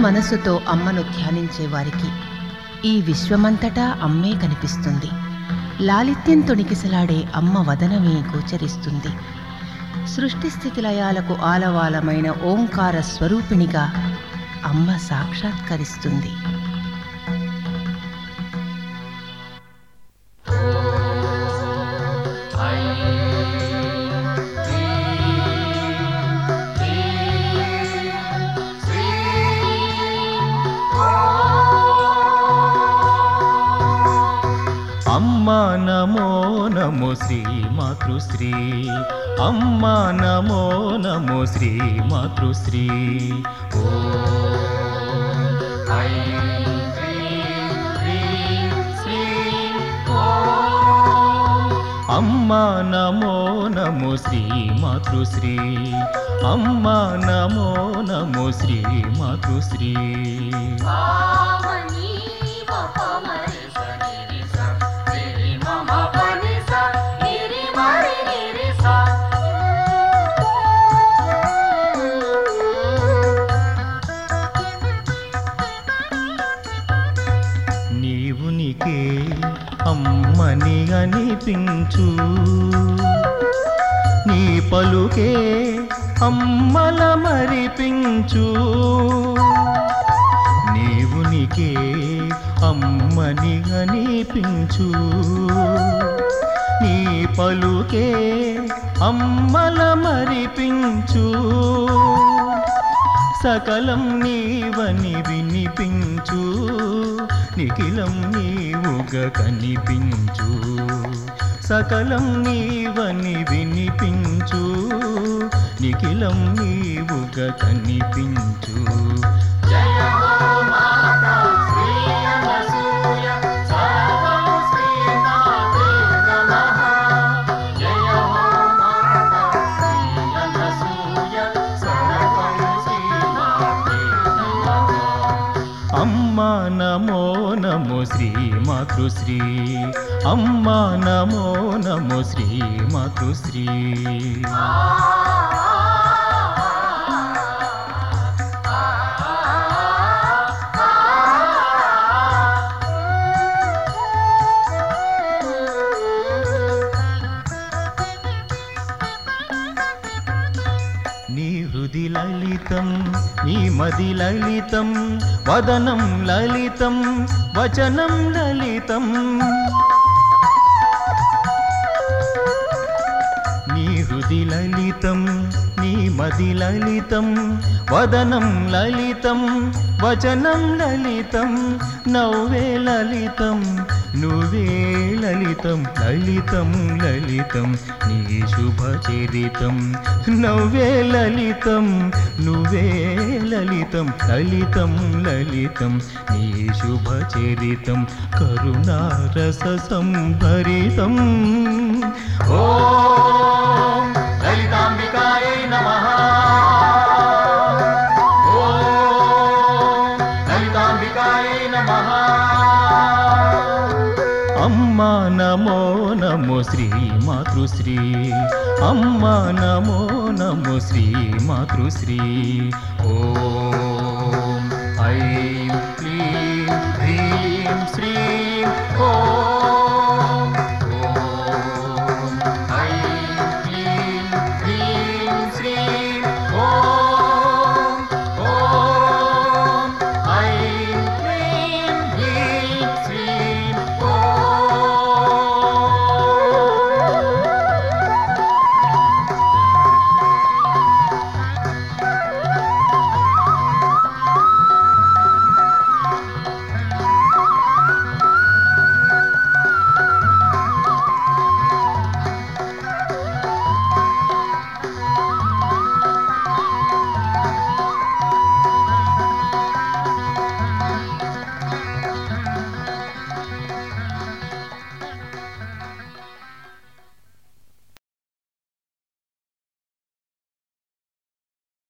మనసుతో అమ్మను ధ్యానించే వారికి ఈ విశ్వమంతటా అమ్మే కనిపిస్తుంది లాలిత్యం తొణికిసలాడే అమ్మ వదనమే గోచరిస్తుంది సృష్టి స్థితి లయాలకు ఆలవాలమైన ఓంకార స్వరూపిణిగా అమ్మ సాక్షాత్కరిస్తుంది అమ్మా నమో నమో శ్రీ మాతృశ్రీ అమ్మా నమో నమో శ్రీ మాతృశ్రీ అమ్మా నమో నమో శ్రీ మాతృశ్రీ అమ్మా నమో నమో శ్రీ మాతృశ్రీ నీవు నీకే అమ్మని అనిపించు నీ పలుకే అమ్మల మరిపించు నీవు నీకే అమ్మని అనిపించు నీ పలుకే అమ్మల మరిపించు సకలం నీవని వినిపించు నిఖిలం నీవుగా కనిపించు సకలం నీవని వినిపించు నిఖిలం నీవుగా కనిపించు అమ్మా నమో నమో శ్రీ మాతృశ్రీ అమ్మా నమో నమో శ్రీ మాతృశ్రీ నీ హృది లలితం నీ మది లలితం వదనం లలితం వచనం లలితం నీ హృది లలితం నీ మది లలితం వదనం లలితం వచనం లలితం నవ్వే లలితం నువ్వే లలితం లలితం లలితం నీ శుభ చరితం నవ్వే లలితం నువ్వే లలితం లలితం లలితం నీ శుభ చరితం కరుణారస సంభరితం ఓం లలితాంబికాయై నమః ఓం లలితాంబికాయై నమః అమ్మా నమో నమో శ్రీ మాతృశ్రీ అమ్మా నమో నమో శ్రీ మాతృశ్రీ ఓం ఐం